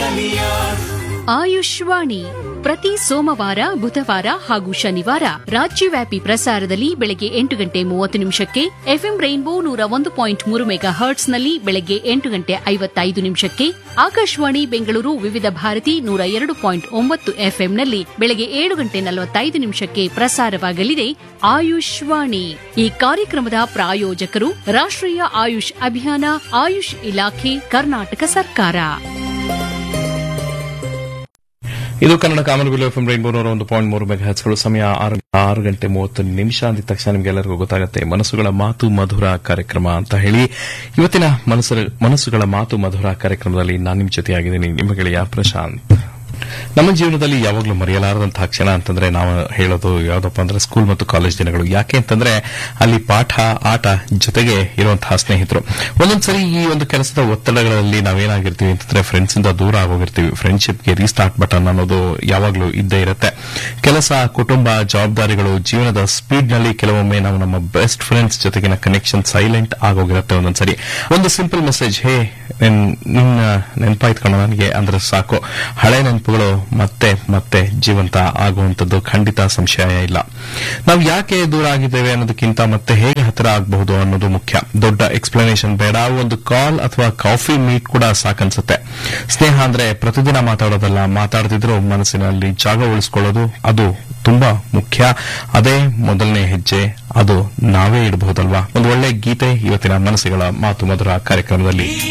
ಆಯುಷ್ವಾಣಿ ಪ್ರತಿ ಸೋಮವಾರ ಬುಧವಾರ ಹಾಗೂ ಶನಿವಾರ ರಾಜ್ಯವ್ಯಾಪಿ ಪ್ರಸಾರದಲ್ಲಿ ಬೆಳಗ್ಗೆ ಎಂಟು ಗಂಟೆ ಮೂವತ್ತು ನಿಮಿಷಕ್ಕೆ ಎಫ್ಎಂ ರೈನ್ಬೋ ನೂರ ಒಂದು ಪಾಯಿಂಟ್ ಮೂರು ಮೆಗಾ ಹರ್ಟ್ಸ್ನಲ್ಲಿ ಬೆಳಗ್ಗೆ ಎಂಟು ಗಂಟೆ ಐವತ್ತೈದು ನಿಮಿಷಕ್ಕೆ ಆಕಾಶವಾಣಿ ಬೆಂಗಳೂರು ವಿವಿಧ ಭಾರತಿ ನೂರ ಎರಡು ಪಾಯಿಂಟ್ ಒಂಬತ್ತು ಎಫ್ಎಂನಲ್ಲಿ ಬೆಳಗ್ಗೆ ಏಳು ಗಂಟೆ ನಲವತ್ತೈದು ನಿಮಿಷಕ್ಕೆ ಪ್ರಸಾರವಾಗಲಿದೆ ಆಯುಷ್ವಾಣಿ ಈ ಕಾರ್ಯಕ್ರಮದ ಪ್ರಾಯೋಜಕರು ರಾಷ್ಟ್ರೀಯ ಆಯುಷ್ ಅಭಿಯಾನ ಆಯುಷ್ ಇಲಾಖೆ ಕರ್ನಾಟಕ ಸರ್ಕಾರ ಇದು ಕನ್ನಡ ಕಾಮನಬಿಲ್ಲು ಎಫ್ ರೈನ್ಬೋ ನೂರ ಒಂದು ಪಾಯಿಂಟ್ ಮೂರು ಮೆಗಾ ಹ್ಯಾಚ್ಗಳು ಸಮಯ ಆರು ಆರು ಗಂಟೆ ಮೂವತ್ತು ನಿಮಿಷ ಅಂದಿದ ತಕ್ಷಣ ನಿಮಗೆಲ್ಲರಿಗೂ ಗೊತ್ತಾಗುತ್ತೆ ಮನಸ್ಸುಗಳ ಮಾತು ಮಧುರ ಕಾರ್ಯಕ್ರಮ ಅಂತ ಹೇಳಿ ಇವತ್ತಿನ ಮನಸ್ಸು- ಮನಸ್ಸುಗಳ ಮಾತು ಮಧುರ ಕಾರ್ಯಕ್ರಮದಲ್ಲಿ ನಾನು ನಿಮ್ಮ ಜೊತೆಯಾಗಿದ್ದೀನಿ ನಿಮ್ಮ ಗೆಳೆಯ ಪ್ರಶಾಂತ್ ನಮ್ಮ ಜೀವನದಲ್ಲಿ ಯಾವಾಗಲೂ ಮರೆಯಲಾರದಂತಹ ಕ್ಷಣ ಅಂತಂದ್ರೆ ನಾವು ಹೇಳೋದು ಯಾವ್ದಪ್ಪ ಅಂದ್ರೆ ಸ್ಕೂಲ್ ಮತ್ತು ಕಾಲೇಜ್ ದಿನಗಳು ಯಾಕೆ ಅಂತಂದ್ರೆ ಅಲ್ಲಿ ಪಾಠ ಆಟ ಜೊತೆಗೆ ಇರುವಂತಹ ಸ್ನೇಹಿತರು ಒಂದೊಂದ್ಸರಿ ಈ ಒಂದು ಕೆಲಸದ ಒತ್ತಡಗಳಲ್ಲಿ ನಾವೇನಾಗಿರ್ತೀವಿ ಅಂತಂದ್ರೆ ಫ್ರೆಂಡ್ಸ್ ಇಂದ ದೂರ ಆಗೋಗಿರ್ತೀವಿ ಫ್ರೆಂಡ್ಶಿಪ್ಗೆ ರೀಸ್ಟಾರ್ಟ್ ಬಟನ್ ಅನ್ನೋದು ಯಾವಾಗಲೂ ಇದ್ದೇ ಇರುತ್ತೆ ಕೆಲಸ ಕುಟುಂಬ ಜವಾಬ್ದಾರಿಗಳು ಜೀವನದ ಸ್ಪೀಡ್ ನಲ್ಲಿ ಕೆಲವೊಮ್ಮೆ ನಾವು ನಮ್ಮ ಬೆಸ್ಟ್ ಫ್ರೆಂಡ್ಸ್ ಜೊತೆಗಿನ ಕನೆಕ್ಷನ್ ಸೈಲೆಂಟ್ ಆಗೋಗಿರುತ್ತೆ ಒಂದೊಂದ್ಸರಿ ಒಂದು ಸಿಂಪಲ್ ಮೆಸೇಜ್ ಹೇ ನಿನ್- ನಿನ್ನ ನೆನಪಾಯ್ತು ಕಣ ನನಗೆ ಅಂದ್ರೆ ಸಾಕು ಹಳೆ ನೆನಪುಗಳು ಮತ್ತೆ ಮತ್ತೆ ಜೀವಂತ ಆಗುವಂತದ್ದು ಖಂಡಿತ ಸಂಶಯ ಇಲ್ಲ ನಾವು ಯಾಕೆ ದೂರ ಆಗಿದ್ದೇವೆ ಅನ್ನೋದಕ್ಕಿಂತ ಮತ್ತೆ ಹೇಗೆ ಹತ್ತಿರ ಆಗಬಹುದು ಅನ್ನೋದು ಮುಖ್ಯ ದೊಡ್ಡ ಎಕ್ಸ್ಪ್ಲನೇಷನ್ ಬೇಡ ಒಂದು ಕಾಲ್ ಅಥವಾ ಕಾಫಿ ಮೀಟ್ ಕೂಡ ಸಾಕನ್ಸುತ್ತೆ ಸ್ನೇಹ ಅಂದ್ರೆ ಪ್ರತಿದಿನ ಮಾತಾಡೋದಲ್ಲ ಮಾತಾಡ್ತಿದ್ರು ಮನಸ್ಸಿನಲ್ಲಿ ಜಾಗ ಉಳಿಸ್ಕೊಳ್ಳೋದು ಅದು ತುಂಬಾ ಮುಖ್ಯ ಅದೇ ಮೊದಲನೇ ಹೆಜ್ಜೆ ಅದು ನಾವೇ ಇಡಬಹುದಲ್ವಾ ಒಂದು ಒಳ್ಳೆ ಗೀತೆ ಇವತ್ತಿನ ಮನಸ್ಸುಗಳ ಮಾತು ಮಧುರ ಕಾರ್ಯಕ್ರಮದಲ್ಲಿ